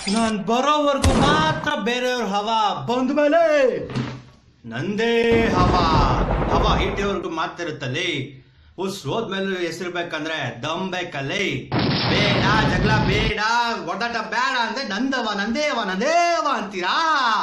ನಾನ್ ಬರೋವರೆಗೂ ಮಾತ್ರ ಬೇರೆಯವ್ರ ಹವಾ ಬಂದ ಮೇಲೆ ನಂದೇ ಹವಾ ಹವಾ ಹಿಟ್ಟಿಯವರೆಗೂ ಮಾತ್ರ ಇರುತ್ತಲ್ಲಿ ಉಸ್ ಹೋದ್ಮೇಲೆ ಹೆಸರಿರ್ಬೇಕಂದ್ರೆ ದಮ್ ಬೇಕಲ್ಲಿ ಬೇಡ ಜಗಳ ಬೇಡ ಒಡಾಟ ಬೇಡ ಅಂದ್ರೆ ನಂದವ ನಂದೇವ ನಂದೇವ ಅಂತೀರಾ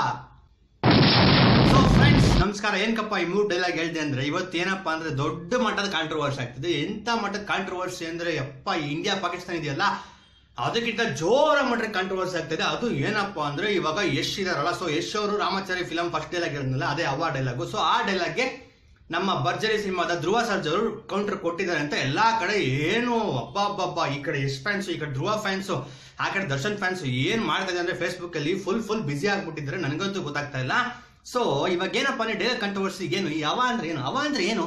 ಸೊ ಫ್ರೆಂಡ್ಸ್ ನಮಸ್ಕಾರ ಏನಕ್ಕಪ್ಪ ಈ ಮೂರು ಡೈಲಾಗ್ ಹೇಳ್ದೆ ಅಂದ್ರೆ ಇವತ್ತು ಏನಪ್ಪಾ ಅಂದ್ರೆ ದೊಡ್ಡ ಮಟ್ಟದ ಕಾಂಟ್ರವರ್ಸಿ ಆಗ್ತದೆ ಎಂತ ಮಟ್ಟದ ಕಾಂಟ್ರವರ್ಸಿ ಅಂದ್ರೆ ಯಪ್ಪ ಇಂಡಿಯಾ ಪಾಕಿಸ್ತಾನ ಇದೆಯಲ್ಲ ಅದಕ್ಕಿಂತ ಜೋರ ಮಟ್ಟದ ಕಾಂಟ್ರವರ್ಸಿ ಆಗ್ತದೆ ಅದು ಏನಪ್ಪಾ ಅಂದ್ರೆ ಇವಾಗ ಯಶ್ ಇದಾರಲ್ಲ ಸೊ ಯಶ್ ಅವರು ರಾಮಾಚಾರಿ ಫಿಲಂ ಫಸ್ಟ್ ಡೈಲಾಗ್ ಹೇಳಿದ್ನಲ್ಲ ಅದೇ ಅವ ಡೈಲಾಗು ಸೊ ಆ ಡೈಲಾಗ್ಗೆ ನಮ್ಮ ಭರ್ಜರಿ ಸಿನಿಮಾದ ಧ್ರುವ ಸರ್ಜ್ ಅವರು ಕೌಂಟರ್ ಕೊಟ್ಟಿದ್ದಾರೆ ಅಂತ ಎಲ್ಲಾ ಕಡೆ ಏನು ಅಬ್ಬಬ್ಬಬ್ಬ ಈ ಕಡೆ ಯಶ್ ಫ್ಯಾನ್ಸ್ ಈ ಕಡೆ ಧ್ರುವ ಫ್ಯಾನ್ಸ್ ಆ ಕಡೆ ದರ್ಶನ್ ಫ್ಯಾನ್ಸ್ ಏನ್ ಮಾಡ್ತಾ ಇದೆ ಅಂದ್ರೆ ಫೇಸ್ಬುಕ್ ಅಲ್ಲಿ ಫುಲ್ ಫುಲ್ ಬಿಸಿ ಆಗ್ಬಿಟ್ಟಿದ್ದಾರೆ ನನಗಂತೂ ಗೊತ್ತಾಗ್ತಾ ಇಲ್ಲ ಸೊ ಇವಾಗ ಏನಪ್ಪ ಅಂದ್ರೆ ಡೈಲಾಗ್ ಕಂಟ್ರವರ್ಸಿ ಏನು ಈ ಅವ ಅಂದ್ರೆ ಏನು ಅವ ಅಂದ್ರೆ ಏನು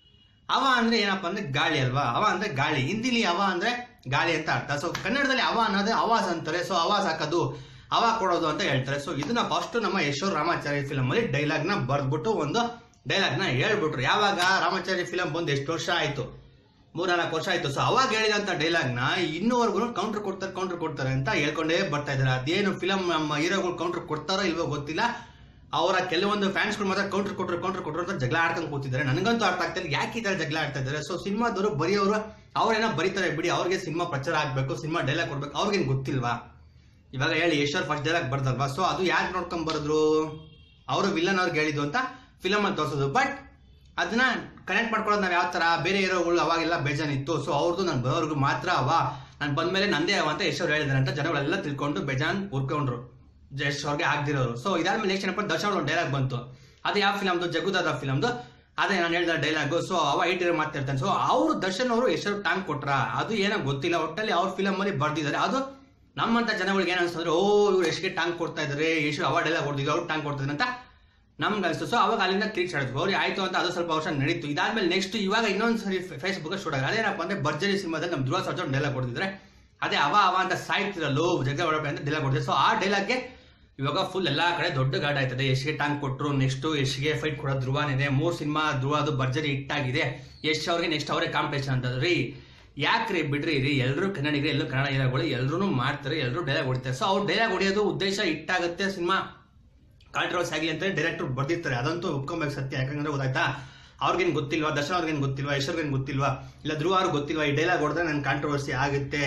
ಅವ ಅಂದ್ರೆ ಏನಪ್ಪ ಅಂದ್ರೆ ಗಾಳಿ ಅಲ್ವಾ ಅವ ಅಂದ್ರೆ ಗಾಳಿ ಹಿಂದಿಲಿ ಅವ ಅಂದ್ರೆ ಗಾಳಿ ಅಂತ ಅರ್ಥ ಸೊ ಕನ್ನಡದಲ್ಲಿ ಅವ ಅನ್ನೋದೇ ಅವಾಜ್ ಅಂತಾರೆ ಸೊ ಅವಾಜ್ ಹಾಕೋದು ಅವ ಕೊಡೋದು ಅಂತ ಹೇಳ್ತಾರೆ ಸೊ ಇದನ್ನ ಫಸ್ಟ್ ನಮ್ಮ ಯಶೋರ್ ರಾಮಾಚಾರ್ಯ ಫಿಲಮ್ ಅಲ್ಲಿ ಡೈಲಾಗ್ ನ ಬರ್ದ್ಬಿಟ್ಟು ಒಂದು ಡೈಲಾಗ್ ನ ಹೇಳ್ಬಿಟ್ರು ಯಾವಾಗ ರಾಮಾಚಾರ್ಯ ಫಿಲಂ ಬಂದು ಎಷ್ಟು ವರ್ಷ ಆಯ್ತು ಮೂರ್ನಾಲ್ಕು ವರ್ಷ ಆಯ್ತು ಸೊ ಅವಾಗ ಹೇಳಿದಂತ ಡೈಲಾಗ್ ನ ಇನ್ನೂವರೆಗೂ ಕೌಂಟರ್ ಕೊಡ್ತಾರೆ ಕೌಂಟರ್ ಕೊಡ್ತಾರೆ ಅಂತ ಹೇಳ್ಕೊಂಡೇ ಬರ್ತಾ ಇದಾರೆ ಅದೇನು ಫಿಲಂ ನಮ್ಮ ಹೀರೋಗಳು ಕೌಂಟರ್ ಕೊಡ್ತಾರೋ ಇಲ್ವೋ ಗೊತ್ತಿಲ್ಲ ಅವರ ಕೆಲವೊಂದು ಫ್ಯಾನ್ಸ್ಗಳು ಮಾತ್ರ ಕೌಂಟರ್ ಕೊಟ್ಟರು ಕೌಂಟರ್ ಕೊಟ್ಟರು ಅಂತ ಜಗಳ ಆಡ್ಕೊಂಡು ಕೂತಿದ್ದಾರೆ ನನಗಂತೂ ಅರ್ಥ ಆಗ್ತಾ ಇಲ್ಲ ಯಾಕೆ ಈ ತರ ಜಗಳ ಆಡ್ತಾ ಇದ್ದಾರೆ ಸೊ ಸಿನಿಮಾದವರು ಬರೆಯೋರು ಅವ್ರೇನೋ ಬರೀತಾರೆ ಬಿಡಿ ಅವ್ರಿಗೆ ಸಿನಿಮಾ ಪ್ರಚಾರ ಆಗ್ಬೇಕು ಸಿನಿಮಾ ಡೈಲಾಗ್ ಕೊಡ್ಬೇಕು ಅವ್ರಿಗೇನು ಗೊತ್ತಿಲ್ವಾ ಇವಾಗ ಹೇಳಿ ಯಶೋರ್ ಫಸ್ಟ್ ಡೈಲಾಗ್ ಬರ್ದಲ್ವಾ ಸೊ ಅದು ಯಾರು ನೋಡ್ಕೊಂಡ್ ಬರೆದ್ರು ಅವರು ವಿಲ್ಲನ್ ಅವ್ರಿಗೆ ಹೇಳಿದ್ದು ಅಂತ ಫಿಲಮ್ ಅಲ್ಲಿ ತೋರಿಸೋದು ಬಟ್ ಅದನ್ನ ಕನೆಕ್ಟ್ ಮಾಡ್ಕೊಳ್ಳೋದು ನಾವು ಯಾವ ತರ ಬೇರೆ ಹೀರೋಗಳು ಅವಾಗೆಲ್ಲ ಬೇಜಾನಿತ್ತು ಸೊ ಅವ್ರದ್ದು ನಾನು ಬರೋರ್ಗು ಮಾತ್ರ ಅವ ನಾನು ಬಂದ್ಮೇಲೆ ನಂದೇ ಅವ ಅಂತ ಯಶೋರ್ ಹೇಳಿದಾರೆ ಅಂತ ಜನಗಳೆಲ್ಲ ತಿಳ್ಕೊಂಡು ಬೇಜಾನ್ ಉರ್ಕೊಂಡ್ರು ಯಶ್ ಅವ್ರಿಗೆ ಆಗ್ದಿರೋರು ಸೊ ಇದಾದ್ಮೇಲೆ ನೆಕ್ಸ್ಟ್ ಏನಪ್ಪ ದರ್ಶನ್ ಒಂದು ಡೈಲಾಗ್ ಬಂತು ಅದು ಯಾವ ಫಿಲಮ್ದು ಜಗುದಾದ ಫಿಲಮ್ದು ಅದೇ ನಾನು ಹೇಳಿದ ಡೈಲಾಗು ಸೊ ಅವ ಐಟಿರ್ ಮಾತಾಡ್ತಾನೆ ಸೊ ಅವರು ದರ್ಶನ್ ಅವರು ಹೆಸರು ಟಾಂಗ್ ಕೊಟ್ರ ಅದು ಏನೋ ಗೊತ್ತಿಲ್ಲ ಒಟ್ಟಲ್ಲಿ ಅವ್ರ ಫಿಲಮ್ ಅಲ್ಲಿ ಬರ್ದಿದ್ದಾರೆ ಅದು ನಮ್ಮಂತ ಜನಗಳಿಗೆ ಏನ್ ಅನ್ಸ್ತಂದ್ರೆ ಓ ಇವ್ರು ಎಷ್ಟಿಗೆ ಟಾಂಗ್ ಕೊಡ್ತಾ ಇದಾರೆ ಎಷ್ಟು ಅವಾರ್ಡ್ ಎಲ್ಲ ಹೊಡೆದಿದ್ರು ಅವ್ರು ಟಾಂಗ್ ಕೊಡ್ತಿದ್ರು ಅಂತ ನಮ್ಗೆ ಅನಿಸ್ತು ಸೊ ಅವಾಗ ಅಲ್ಲಿಂದ ಕ್ಲಿಕ್ಸ್ ಆಡಿದ್ವಿ ಅವ್ರಿಗೆ ಆಯ್ತು ಅಂತ ಅದು ಸ್ವಲ್ಪ ವರ್ಷ ನಡೀತು ಇದಾದ್ಮೇಲೆ ನೆಕ್ಸ್ಟ್ ಇವಾಗ ಇನ್ನೊಂದು ಸರಿ ಫೇಸ್ಬುಕ್ ಶೂಟ್ ಆಗಿದೆ ಅದೇನಪ್ಪ ಅಂದ್ರೆ ಭರ್ಜರಿ ಸಿನಿಮಾದಲ್ಲಿ ನಮ್ಮ ಧ್ರುವ ಸರ್ಜಾ ಡೈಲಾಗ್ ಕೊಡ್ತಿದ್ರೆ ಅದೇ ಅವ ಅವ ಅಂತ ಸಾಯ್ತಿರಲ್ಲೋ ಜಗ ಹೊಡಪೆ ಅಂತ ಡೈಲಾಗ್ ಕೊಡ್ತಿದ್ರು ಸೊ ಆ ಡೈಲಾಗ್ಗೆ ಇವಾಗ ಫುಲ್ ಎಲ್ಲಾ ಕಡೆ ದೊಡ್ಡ ಗಾಡ್ ಆಯ್ತದೆ ಯಶ್ಗೆ ಟಾಂಗ್ ಕೊಟ್ರು ನೆಕ್ಸ್ಟ್ ಯಶ್ಗೆ ಫೈಟ್ ಕೊಡೋ ಧ್ರುವನಿದೆ ಮೂರ್ ಸಿನಿಮಾ ಧ್ರುವ ಅದು ಭರ್ಜರಿ ಹಿಟ್ಟಾಗಿದೆ ಯಶ್ ಅವ್ರಿಗೆ ನೆಕ್ಸ್ಟ್ ಅವರೇ ಕಾಂಪಿಟೇಷನ್ ಅಂತದ್ರಿ ಯಾಕ್ರಿ ಬಿಡ್ರಿ ರೀ ಎಲ್ಲರೂ ಕನ್ನಡಿಗರು ಎಲ್ಲರೂ ಕನ್ನಡ ಹೀರೋಗಳು ಎಲ್ಲರೂ ಮಾಡ್ತಾರೆ ಎಲ್ಲರೂ ಡೈಲಾಗ್ ಹೊಡಿತಾರೆ ಸೊ ಅವ್ರು ಡೈಲಾಗ್ ಹೊಡಿಯೋದು ಉದ್ದೇಶ ಹಿಟ್ಟಾಗುತ್ತೆ ಸಿನಿಮಾ ಕಾಂಟ್ರವರ್ಸಿ ಆಗಲಿ ಅಂತ ಡೈರೆಕ್ಟರ್ ಬರ್ದಿರ್ತಾರೆ ಅದಂತೂ ಒಪ್ಕೊಬೇಕು ಸತ್ಯ ಯಾಕಂದ್ರೆ ಗೊತ್ತಾಯ್ತಾ ಅವ್ರಿಗೇನು ಗೊತ್ತಿಲ್ವಾ ದರ್ಶನ್ ಅವ್ರಿಗೇನು ಗೊತ್ತಿಲ್ವಾ ಯಶ್ವರ್ಗೇನು ಗೊತ್ತಿಲ್ವಾ ಇಲ್ಲ ಧ್ರುವ ಅವ್ರಿಗೆ ಗೊತ್ತಿಲ್ವಾ ಈ ಡೈಲಾಗ್ ಹೊಡೆದ್ರೆ ನನ್ ಕಾಂಟ್ರವರ್ಸಿ ಆಗುತ್ತೆ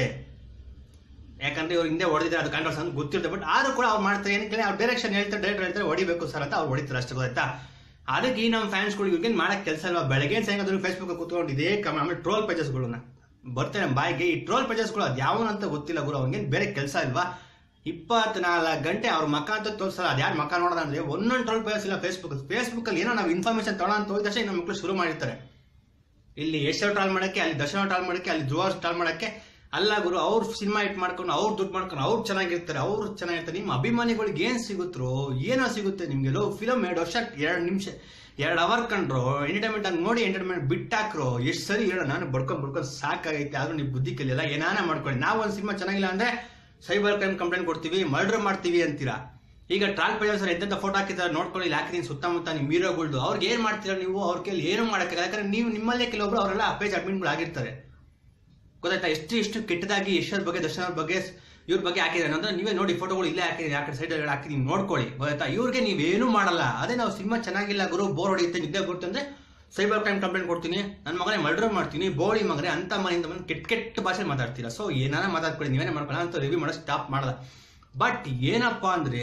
ಯಾಕಂದ್ರೆ ಇವ್ರು ಹಿಂದೆ ಹೊಡೆದಿದ್ದಾರೆ ಅದು ಕಾಂಟ್ರವರ್ಸಿ ಅಂತ ಗೊತ್ತಿರುತ್ತೆ ಬಟ್ ಆದ್ರೂ ಕೂಡ ಅವ್ರು ಮಾಡ್ತಾರೆ ಏನಕ್ಕೆ ಅವ್ರು ಡೈರೆಕ್ಷನ್ ಹೇಳ್ತಾರೆ ಡೈರೆಕ್ಟರ್ ಹೇಳ್ತಾರೆ ಹೊಡಿಬೇಕು ಸರ್ ಅಂತ ಅವ್ರು ಹೊಡಿತಾರೆ ಅಷ್ಟೇ ಗೊತ್ತಾಯ್ತಾ ಅದಕ್ಕೆ ಈ ನಮ್ಮ ಫ್ಯಾನ್ಸ್ಗಳು ಇವ್ರಿಗೇನು ಮಾಡಕ್ ಕೆಲಸ ಇಲ್ವಾ ಬೆಳಗ್ಗೆ ಸಾಯಂಕಾಲ ಫೇಸ್ಬುಕ್ ಕೂತ್ಕೊಂಡು ಇದೇ ಕಮ್ಮಿ ಆಮೇಲೆ ಟ್ರೋಲ್ ಪೇಜಸ್ಗಳನ್ನ ಬರ್ತಾರೆ ನಮ್ಮ ಬಾಯಿಗೆ ಈ ಟ್ರೋಲ್ ಪೇಜಸ್ಗಳು ಅದು ಯಾವನಂತ ಗೊತ್ತಿಲ್ಲ ಗುರು ಅವ್ನಿಗೇನು ಬೇರೆ ಕೆಲಸ ಇಲ್ವಾ ಇಪ್ಪತ್ನಾಲ್ಕು ಗಂಟೆ ಅವ್ರ ಮಕ್ಕ ಅಂತ ತೋರಿಸಲ್ಲ ಅದು ಯಾರು ಮಕ್ಕ ನೋಡೋಣ ಅಂದ್ರೆ ಒಂದೊಂದು ಟ್ರೋಲ್ ಪೇಜಸ್ ಇಲ್ಲ ಫೇಸ್ಬುಕ್ ಫೇಸ್ಬುಕ್ ಅಲ್ಲಿ ಏನೋ ನಾವು ಇನ್ಫಾರ್ಮೇಶನ್ ತಗೊಳ್ಳೋ ಅಂತ ಹೋದ ತಕ್ಷಣ ನಮ್ಮ ಮಕ್ಕಳು ಶುರು ಮಾಡಿರ್ತಾರೆ ಇಲ್ಲಿ ಯಶ್ ಟ್ರಾಲ್ ಮಾಡಕ್ಕೆ ಅಲ್ಲಿ ದರ್ಶನ ಟ್ರಾಲ್ ಮಾಡಕ್ಕೆ ಅಲ್ಲಿ ಧ್ರುವ ಟ್ರಾಲ್ ಮಾಡಕ್ಕೆ ಅಲ್ಲ ಗುರು ಅವ್ರ ಸಿನಿಮಾ ಇಟ್ ಮಾಡ್ಕೊಂಡು ಅವ್ರು ದುಡ್ಡು ಮಾಡ್ಕೊಂಡು ಅವ್ರು ಚೆನ್ನಾಗಿರ್ತಾರೆ ಅವ್ರು ಚೆನ್ನಾಗಿರ್ತಾರೆ ನಿಮ್ಮ ಅಭಿಮಾನಿಗಳಿಗೆ ಏನ್ ಸಿಗುತ್ತೋ ಏನೋ ಸಿಗುತ್ತೆ ನಿಮ್ಗೆ ಲೋ ಫಿಲಮ್ ಎರಡು ವರ್ಷ ಎರಡು ನಿಮಿಷ ಎರಡು ಅವರ್ ಕಂಡ್ರು ಎಂಟರ್ಟೈನ್ಮೆಂಟ್ ಹಂಗೆ ನೋಡಿ ಎಂಟರ್ಟೈನ್ಮೆಂಟ್ ಬಿಟ್ಟಾಕ್ರು ಎಷ್ಟು ಸರಿ ಹೇಳೋ ನಾನು ಬಡ್ಕೊಂಡ್ ಬಡ್ಕೊಂಡು ಸಾಕಾಗೈತೆ ಆದ್ರೂ ನೀವು ಬುದ್ಧಿ ಕಲಿಯಲ್ಲ ಏನಾನ ಮಾಡ್ಕೊಳ್ಳಿ ನಾವು ಒಂದು ಸಿನಿಮಾ ಚೆನ್ನಾಗಿಲ್ಲ ಅಂದ್ರೆ ಸೈಬರ್ ಕ್ರೈಮ್ ಕಂಪ್ಲೇಂಟ್ ಕೊಡ್ತೀವಿ ಮರ್ಡರ್ ಮಾಡ್ತೀವಿ ಅಂತೀರಾ ಈಗ ಟ್ರಾಲ್ ಪೇಜ್ ಸರ್ ಎಂತೆಂತ ಫೋಟೋ ಹಾಕಿದ್ದಾರೆ ನೋಡ್ಕೊಳ್ಳಿ ಇಲ್ಲಿ ಹಾಕಿದೀನಿ ಸುತ್ತಮುತ್ತ ನಿಮ್ಮ ಹೀರೋಗಳ್ದು ಅವ್ರಿಗೆ ಏನ್ ಮಾಡ್ತೀರಾ ನೀವು ಅವ್ರ ಕೈಲಿ ಏನು ಮಾಡಕ್ಕಾಗಲ್ಲ ಯಾಕಂದ್ರೆ ನೀವು ನಿಮ್ಮಲ್ಲೇ ಕೆಲವೊಬ್ರು ಅವರೆಲ್ಲ ಪೇಜ್ ಅಡ್ಮಿನ್ಗಳು ಆಗಿರ್ತಾರೆ ಗೊತ್ತಾಯ್ತಾ ಎಷ್ಟು ಎಷ್ಟು ಕೆಟ್ಟದಾಗಿ ಯಶ್ವರ್ ಬಗ್ಗೆ ದರ್ಶನ್ ಅವ್ರ ಬಗ್ಗೆ ಇವ್ರ ಬಗ್ಗೆ ಹಾಕಿದ್ದಾರೆ ಅಂದ್ರೆ ನೀವೇ ನೋಡಿ ಫೋಟೋಗಳು ಇಲ್ಲೇ ಹಾಕಿದೀನಿ ಆ ಕಡೆ ಸೈಡ್ ಹಾಕಿದೀನಿ ನೋಡ್ಕೊಳ್ಳಿ ಗೊತ್ತಾಯ್ತಾ ಇವ್ರಿಗೆ ನೀವೇನು ಮಾಡಲ್ಲ ಅದೇ ನಾವು ಸಿನಿಮಾ ಚೆನ್ನಾಗಿಲ್ಲ ಗುರು ಬೋರ್ ಹೊಡೆಯುತ್ತೆ ನಿದ್ದೆ ಬರುತ್ತೆ ಅಂದ್ರೆ ಸೈಬರ್ ಕ್ರೈಮ್ ಕಂಪ್ಲೇಂಟ್ ಕೊಡ್ತೀನಿ ನನ್ನ ಮಗನೇ ಮರ್ಡರ್ ಮಾಡ್ತೀನಿ ಬೋಳಿ ಮಗನೇ ಅಂತ ಮನೆಯಿಂದ ಬಂದು ಕೆಟ್ಟ ಕೆಟ್ಟ ಭಾಷೆ ಮಾತಾಡ್ತೀರಾ ಸೊ ಏನಾರ ಮಾತಾಡ್ಕೊಳ್ಳಿ ನೀವೇನೇ ಮಾಡ್ಕೊಳ್ಳ ಅಂತ ರಿವ್ಯೂ ಮಾಡೋ ಸ್ಟಾಪ್ ಮಾಡಲ್ಲ ಬಟ್ ಏನಪ್ಪಾ ಅಂದ್ರೆ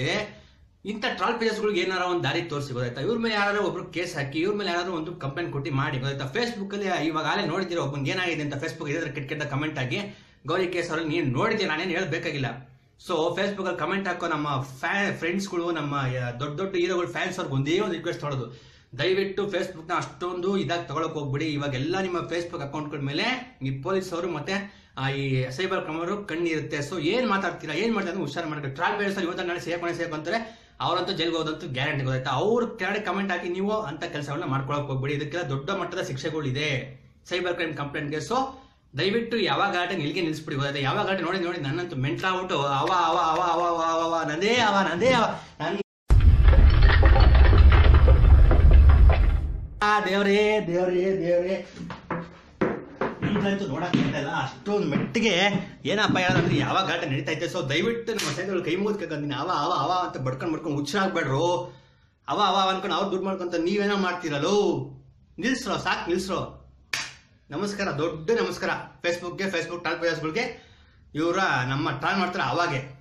ಇಂಥ ಟ್ರಾಲ್ ಪೇಜಸ್ಗಳಿಗೆ ಏನಾರ ಒಂದು ದಾರಿ ತೋರಿಸಿ ಗೊತ್ತಾಯ್ತಾ ಇವ್ರ ಮೇಲೆ ಯಾರು ಒಬ್ರು ಕೇಸ್ ಹಾಕಿ ಇವ್ರ ಮೇಲೆ ಯಾರು ಒಂದು ಕಂಪ್ಲೇಂಟ್ ಕೊಟ್ಟು ಮಾಡಿ ಗೊತ್ತಾಯ್ತಾ ಫೇಸ್ಬುಕ್ ಅಲ್ಲಿ ಇವಾಗ ಆಲೇ ನೋಡಿದಿರೋ ಒಬ್ಬನಿಗೆ ಏನಾಗಿದೆ ಅಂತ ಫೇಸ್ಬುಕ್ ಇದ್ರೆ ಕೆಟ್ಟ ಕೆಟ್ಟ ಕಮೆಂಟ್ ಆಗಿ ಗೌರಿ ಕೇಸ್ ಅವ್ರಿಗೆ ನೀನು ನೋಡಿದ್ಯಾ ನಾನೇನು ಹೇಳ್ಬೇಕಾಗಿಲ್ಲ ಸೊ ಫೇಸ್ಬುಕ್ ಅಲ್ಲಿ ಕಮೆಂಟ್ ಹಾಕೋ ನಮ್ಮ ಫ್ಯಾ ಫ್ರೆಂಡ್ಸ್ಗಳು ನಮ್ಮ ಯ- ದೊಡ್ಡ ದೊಡ್ಡ ಹೀರೋಗಳು ಫ್ಯಾನ್ಸ್ ಅವ್ರಿಗೆ ಒಂದೇ ಒಂದು ರಿಕ್ವೆಸ್ಟ್ ಮಾಡೋದು ದಯವಿಟ್ಟು ಫೇಸ್ಬುಕ್ ನ ಅಷ್ಟೊಂದು ಇದಾಗಿ ತಗೊಳಕ್ ಹೋಗ್ಬಿಡಿ ಇವಾಗೆಲ್ಲ ನಿಮ್ಮ ಫೇಸ್ಬುಕ್ ಅಕೌಂಟ್ಗಳ ಮೇಲೆ ಈ ಪೊಲೀಸ್ ಅವರು ಮತ್ತೆ ಆ, ಈ ಸೈಬರ್ ಕ್ರಮರು ಕಣ್ಣಿರುತ್ತೆ ಸೊ ಏನ್ ಮಾತಾಡ್ತೀರಾ ಏನ್ ಮಾಡ್ತಾರೆ ಅಂತ ಹುಷಾರು ಮಾಡಿ ಟ್ರಾಲ್ ಬೇರೆ ಸರ್ ಇವತ್ತು ನಾಳೆ ಸೇರ್ಕೊಂಡೆ ಸೇರ್ಕೊಂತಾರೆ ಅವರಂತೂ ಜೈಲ್ಗೆ ಹೋದಂತೂ ಗ್ಯಾರಂಟಿ ಗೊತ್ತಾಯ್ತಾ ಅವ್ರ ಕೆಳಗಡೆ ಕಮೆಂಟ್ ಹಾಕಿ ನೀವು ಅಂತ ಕೆಲಸಗಳನ್ನ ಮಾಡ್ಕೊಳಕ್ ಹೋಗ್ಬಿಡಿ ಇದಕ್ಕೆಲ್ಲ ದೊಡ್ಡ ಮಟ್ಟದ ಶಿಕ್ಷೆಗಳಿದೆ ಸೈಬರ್ ಕ್ರೈಮ್ ಕಂಪ್ಲೇಂಟ್ಗೆ ಸೊ ದಯವಿಟ್ಟು ಯಾವಾಗ ಆಟ ನಿಲ್ಗೆ ನಿಲ್ಸ್ಬಿಡಿ ಗೊತ್ತಾಯ್ತಾ ಯಾವಾಗ ಆಟ ನೋಡಿ ನೋಡಿ ನನ್ನಂತೂ ಮೆಂಟ್ಲಾಗ್ಬಿಟ್ಟು ಅವ ಅವ ಅವ ಅವ ಅವ ಅವ ಅವ ನಂದೇ ಅವ ನಂದೇ ಅವ ನನ್ ಆ ದೇವ್ರೇ ದೇವ್ರೇ ದೇವ್ರೇ ನನ್ಗಂತೂ ನೋಡಕ್ ಇಲ್ಲ ಅಷ್ಟೊಂದು ಮೆಟ್ಟಿಗೆ ಏನಪ್ಪ ಹೇಳೋದಂದ್ರೆ ಯಾವಾಗ ಘಾಟ ನಡೀತಾ ಐತೆ ಸೊ ದಯವಿಟ್ಟು ನಮ್ಮ ಸ್ನೇಹಿತರು ಕೈ ಮುಗಿದ್ ಕೇಳ್ಕೊಂತೀನಿ ಅವ ಅವ ಅವ ಅಂತ ಬಡ್ಕೊಂಡ್ ಬಡ್ಕೊಂಡು ಹುಚ್ಚಾಗ್ಬೇಡ್ರು ಅವ ಅವ ಅವ ಅನ್ಕೊಂಡು ಅವ್ರು ದುಡ್ಡು ಮಾಡ್ಕೊಂತ ನೀವೇನೋ ಮಾಡ್ತೀರಲ್ಲೋ ನಿಲ್ಸ್ರೋ ಸಾಕು ನಿಲ್ಸ್ರೋ ನಮಸ್ಕಾರ ದೊಡ್ಡ ನಮಸ್ಕಾರ ಫೇಸ್ಬುಕ್ಗೆ ಫೇಸ್ಬುಕ್ ಟಾಲ್ ಪೇಜಸ್ಗಳಿಗೆ ಇವರ ನಮ್ಮ ಟ್ರಾನ್ ಮಾಡ್ತಾರೆ ಅವಾಗೆ